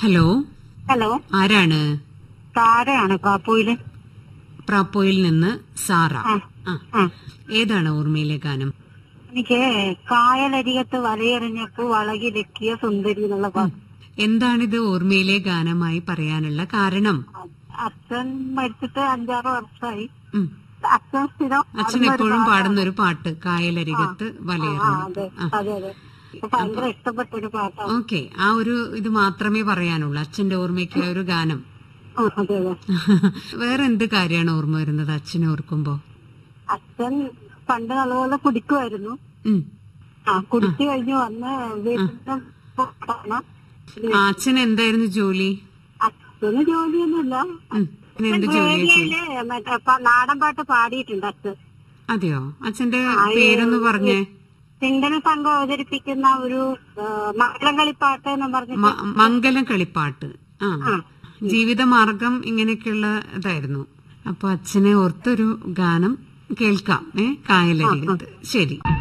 Hello hello ആരാണ് താരയാണ് കാപ്പൂയില് പ്രാപ്പോയിൽ നിന്ന് Sara ആ. ആ ആ ഏതാണ് ഓർമ്മയിലെ ഗാനം എനിക്ക് കായലരികത്ത് വലയെറിഞ്ഞപ്പോ വളകിലെക്കിയ സുന്ദരി എന്നുള്ള പാട്ട് എന്താണിത് ഓർമ്മയിലെ ഗാനമായി പറയാനുള്ള കാരണം അച്ഛൻ മരിച്ചിട്ട് അഞ്ചാറ് വർഷമായി ഉം. അച്ഛൻ സ്ഥിരം അച്ഛൻ എപ്പോഴും പാടുന്ന ഒരു പാട്ട് കായലരികത്ത് ആ, വലയെറിഞ്ഞു അതെ അതെ അതെ അപ്പൊ ഭയങ്കര ഇഷ്ടപ്പെട്ട ഒരു പാട്ടാണ് ഓക്കെ ആ ഒരു ഇത് മാത്രമേ പറയാനുള്ളൂ അച്ഛന്റെ ഓർമ്മയ്ക്ക് ആ ഒരു ഗാനം ആ, അതെ അതെ വേറെ എന്ത് കാര്യമാണ് ഓർമ്മ വരുന്നത് അച്ഛനെ ഓർക്കുമ്പോ അച്ഛൻ പണ്ട് നല്ലപോലെ കുടിക്കുമായിരുന്നു ഉം. ആ കുടിച്ചു കഴിഞ്ഞ് വന്ന് വീട്ടിൽ പോണ ആ, അച്ഛൻ എന്തായിരുന്നു ജോലി അച്ഛന് ജോലിയൊന്നുമില്ല ഉം. ഇന്ന് എന്ത് ജോലിയാ ചെയ്യും റേഡിയോയില് മറ്റേ പ- നാടൻ പാട്ട് പാടിയിട്ടുണ്ട് അച്ഛൻ അതെയോ അച്ഛന്റെ പേരൊന്ന് പറഞ്ഞേ ചിന്തന സംഘം അവതരിപ്പിക്കുന്ന ഒരു മംഗളം കളിപ്പാട്ട് എന്ന് പറഞ്ഞിട്ട് മ- മംഗലം കളിപ്പാട്ട് ആ ആ. ജീവിതമാർഗം ഇങ്ങനെയൊക്കെയുള്ള ഇതായിരുന്നു അപ്പൊ അച്ഛനെ ഓർത്തൊരു ഗാനം കേൾക്കാം ഏ കായലരികത്ത് ശരി